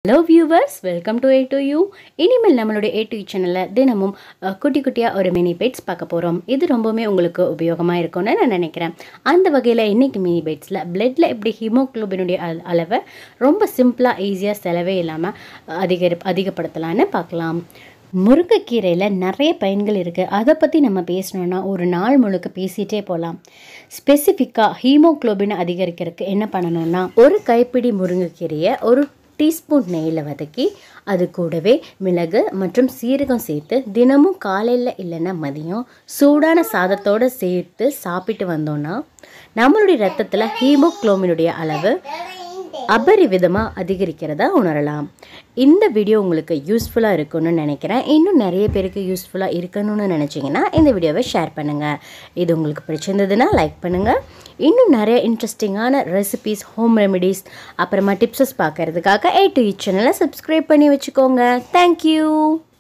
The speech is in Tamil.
hello viewers welcome to A to U இனிமேல் நம்மளுடைய ஏ டு சேனலில் தினமும் அஹ், குட்டி குட்டியாக ஒரு மினி பைட்ஸ் பார்க்க போகிறோம் இது ரொம்பவுமே உங்களுக்கு உபயோகமாக இருக்கும்னு நான் நினைக்கிறேன் அந்த வகையில் இன்றைக்கி மினி பைட்ஸில் பிளட்டில் எப்படி ஹீமோக்ளோபினுடைய அள- அளவை ரொம்ப சிம்பிளாக ஈஸியாக செலவே இல்லாமல் அதிகரி அதிகப்படுத்தலான்னு பார்க்கலாம் முருங்கைக்கீரையில் நிறைய பயன்கள் இருக்குது அதை பற்றி நம்ம பேசணுன்னா ஒரு நாள் முழுக்க பேசிகிட்டே போகலாம் ஸ்பெசிஃபிக்காக ஹீமோக்ளோபின் அதிகரிக்கிறதுக்கு என்ன பண்ணணும்னா ஒரு கைப்பிடி முருங்கைக்கீரையை ஒரு டீஸ்பூன் நெய்யில் வதக்கி அது கூடவே மிளகு மற்றும் சீரகம் சேர்த்து தினமும் காலையில் இல்லைன்னா மதியம் சூடான சாதத்தோடு சேர்த்து சாப்பிட்டு வந்தோன்னா நம்மளுடைய ரத்தத்தில் ஹீமோக்ளோபினுடைய அளவு அபரிவிதமாக அதிகரிக்கிறதா உணரலாம் இந்த வீடியோ உங்களுக்கு யூஸ்ஃபுல்லாக இருக்கும்னு நினைக்கிறேன் இன்னும் நிறைய பேருக்கு யூஸ்ஃபுல்லாக இருக்கணும்னு நினச்சிங்கன்னா இந்த வீடியோவை ஷேர் பண்ணுங்கள் இது உங்களுக்கு பிடிச்சிருந்ததுன்னா லைக் பண்ணுங்கள் இன்னும் நிறைய இன்ட்ரெஸ்டிங்கான ரெசிபீஸ் ஹோம் ரெமெடிஸ் அப்புறமா டிப்ஸஸ் பார்க்கறதுக்காக ஏ டு சேனலை சப்ஸ்கிரைப் பண்ணி வச்சுக்கோங்க தேங்க்யூ